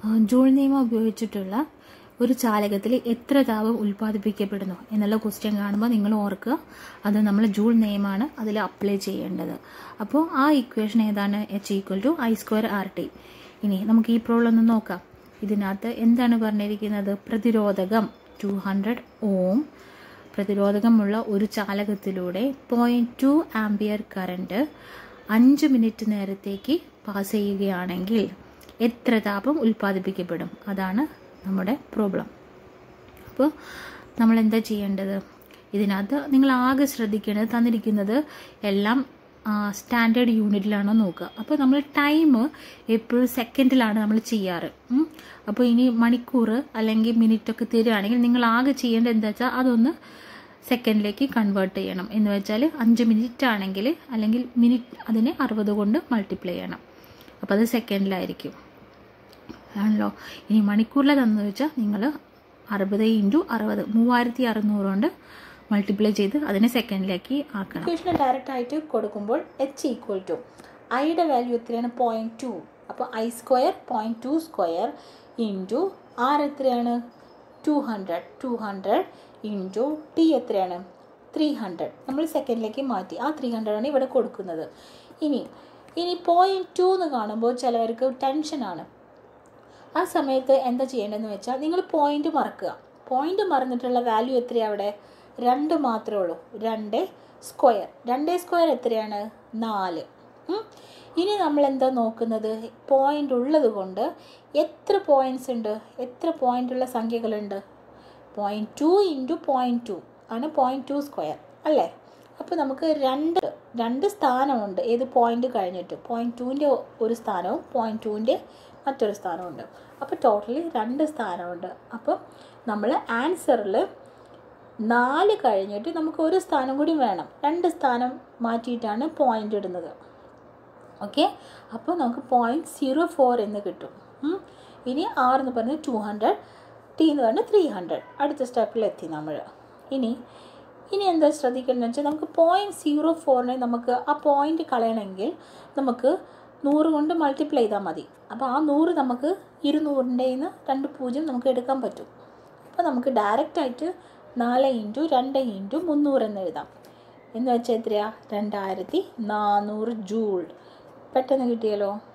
Joule നിയമം ഉപയോഗിച്ചിട്ടുള്ള ഒരു ചാലകത്തിൽ എത്ര താപം ഉൽപ്പാദിപ്പിക്കപ്പെടുന്നു എന്നുള്ള ക്വസ്റ്റ്യൻ കാണുമ്പോൾ നിങ്ങൾ ഓർക്കുക അത് നമ്മൾ ജൂൾ നിയമമാണ് അതിൽ അപ്ലൈ ചെയ്യേണ്ടത് അപ്പോൾ ആ ഇക്വേഷൻ ഏതാണ് H equal to I square R T ഇനി നമുക്ക് ഈ പ്രോബ്ലം ഒന്ന് നോക്കാം ഇതിനകത്ത് എന്താണ് പറഞ്ഞിരിക്കുന്നത് പ്രതിരോധകം ടു ഹൺഡ്രഡ് ഓം പ്രതിരോധകമുള്ള ഒരു ചാലകത്തിലൂടെ പോയിന്റ് ടു ആംബിയർ കറണ്ട് അഞ്ച് മിനിറ്റ് നേരത്തേക്ക് പാസ് ചെയ്യുകയാണെങ്കിൽ എത്ര താപം ഉൽപ്പാദിപ്പിക്കപ്പെടും അതാണ് നമ്മുടെ പ്രോബ്ലം അപ്പോൾ നമ്മൾ എന്താ ചെയ്യേണ്ടത് ഇതിനകത്ത് നിങ്ങൾ ആകെ ശ്രദ്ധിക്കേണ്ടത് തന്നിരിക്കുന്നത് എല്ലാം സ്റ്റാൻഡേർഡ് യൂണിറ്റിലാണോ നോക്കുക അപ്പോൾ നമ്മൾ ടൈം എപ്പോഴും സെക്കൻഡിലാണ് നമ്മൾ ചെയ്യാറ് ഉം. അപ്പോൾ ഇനി മണിക്കൂർ അല്ലെങ്കിൽ മിനിറ്റ് ഒക്കെ തരികയാണെങ്കിൽ നിങ്ങൾ ആകെ ചെയ്യേണ്ടത് എന്താ വെച്ചാൽ അതൊന്ന് സെക്കൻഡിലേക്ക് കൺവേർട്ട് ചെയ്യണം എന്ന് വെച്ചാൽ അഞ്ച് മിനിറ്റ് ആണെങ്കിൽ അല്ലെങ്കിൽ മിനിറ്റ് അതിനെ അറുപത് കൊണ്ട് മൾട്ടിപ്ലൈ ചെയ്യണം അപ്പോൾ അത് സെക്കൻഡിലായിരിക്കും ആണല്ലോ ഇനി മണിക്കൂറിലെ തന്നു വെച്ചാൽ നിങ്ങൾ അറുപത് ഇൻറ്റു അറുപത് മൂവായിരത്തി അറുന്നൂറ് കൊണ്ട് മൾട്ടിപ്ലൈ ചെയ്ത് അതിനെ സെക്കൻഡിലേക്ക് ആക്കണം ഇക്വേഷൻ ഡയറക്റ്റ് ആയിട്ട് കൊടുക്കുമ്പോൾ എച്ച് ഈക്വൽ ടു ഐയുടെ വാല്യൂ എത്രയാണ് പോയിൻറ്റ് ടു അപ്പോൾ I square point two square into R എത്രയാണ് two hundred two hundred into T എത്രയാണ് ത്രീ ഹൺഡ്രഡ് നമ്മൾ സെക്കൻഡിലേക്ക് മാറ്റി ആ ത്രീ ഹൺഡ്രഡാണ് ഇവിടെ കൊടുക്കുന്നത് ഇനി ഇനി പോയിൻറ്റ് ടു എന്ന് കാണുമ്പോൾ ചിലവർക്ക് ടെൻഷനാണ് ആ സമയത്ത് എന്താ ചെയ്യേണ്ടതെന്ന് വെച്ചാൽ നിങ്ങൾ പോയിന്റ് മറക്കുക പോയിന്റ് മറന്നിട്ടുള്ള വാല്യൂ എത്രയാണ് അവിടെ രണ്ട് മാത്രമേ ഉള്ളൂ രണ്ട് സ്ക്വയർ രണ്ട് സ്ക്വയർ എത്രയാണ് നാല് ഉം. ഇനി നമ്മൾ എന്താ നോക്കുന്നത് പോയിന്റ് ഉള്ളത് കൊണ്ട് എത്ര പോയിന്റ്സ് ഉണ്ട് എത്ര പോയിന്റ് ഉള്ള സംഖ്യകളുണ്ട് point two into point two ആണ് പോയിന്റ് ടു സ്ക്വയർ അല്ലേ അപ്പോൾ നമുക്ക് രണ്ട് രണ്ട് സ്ഥാനമുണ്ട് ഏത് പോയിന്റ് കഴിഞ്ഞിട്ട് പോയിന്റ് ടുവിൻ്റെ ഒരു സ്ഥാനവും പോയിന്റ് ടുവിൻ്റെ മറ്റൊരു സ്ഥാനമുണ്ട് അപ്പോൾ ടോട്ടലി രണ്ട് സ്ഥാനമുണ്ട് അപ്പം നമ്മൾ ആൻസറിൽ നാല് കഴിഞ്ഞിട്ട് നമുക്ക് ഒരു സ്ഥാനം കൂടി വേണം രണ്ട് സ്ഥാനം മാറ്റിയിട്ടാണ് പോയിന്റ് ഇടുന്നത് ഓക്കെ അപ്പോൾ നമുക്ക് പോയിൻറ്റ് സീറോ ഫോർ എന്ന് കിട്ടും ഉം. ഇനി ആർ എന്ന് പറഞ്ഞാൽ ടു ഹൺഡ്രഡ് ടി എന്ന് പറഞ്ഞാൽ ത്രീ ഹൺഡ്രഡ് അടുത്ത സ്റ്റെപ്പിലെത്തി നമ്മൾ ഇനി ഇനി എന്താ ശ്രദ്ധിക്കേണ്ടതെന്ന് വെച്ചാൽ നമുക്ക് പോയിൻറ്റ് സീറോ ഫോറിനെ നമുക്ക് ആ പോയിന്റ് കളയണമെങ്കിൽ നമുക്ക് നൂറ് കൊണ്ട് മൾട്ടിപ്ലൈ ചെയ്താൽ മതി അപ്പോൾ ആ നൂറ് നമുക്ക് ഇരുന്നൂറിൻ്റെ നിന്ന് രണ്ട് പൂജ്യം നമുക്ക് എടുക്കാൻ പറ്റും അപ്പോൾ നമുക്ക് ഡയറക്റ്റായിട്ട് നാല് ഇൻറ്റു രണ്ട് ഇൻറ്റു മുന്നൂറ് എന്ന് എഴുതാം എന്ന് വെച്ചാൽ എത്രയാ രണ്ടായിരത്തി നാനൂറ് ജൂൾ പെട്ടെന്ന് കിട്ടിയല്ലോ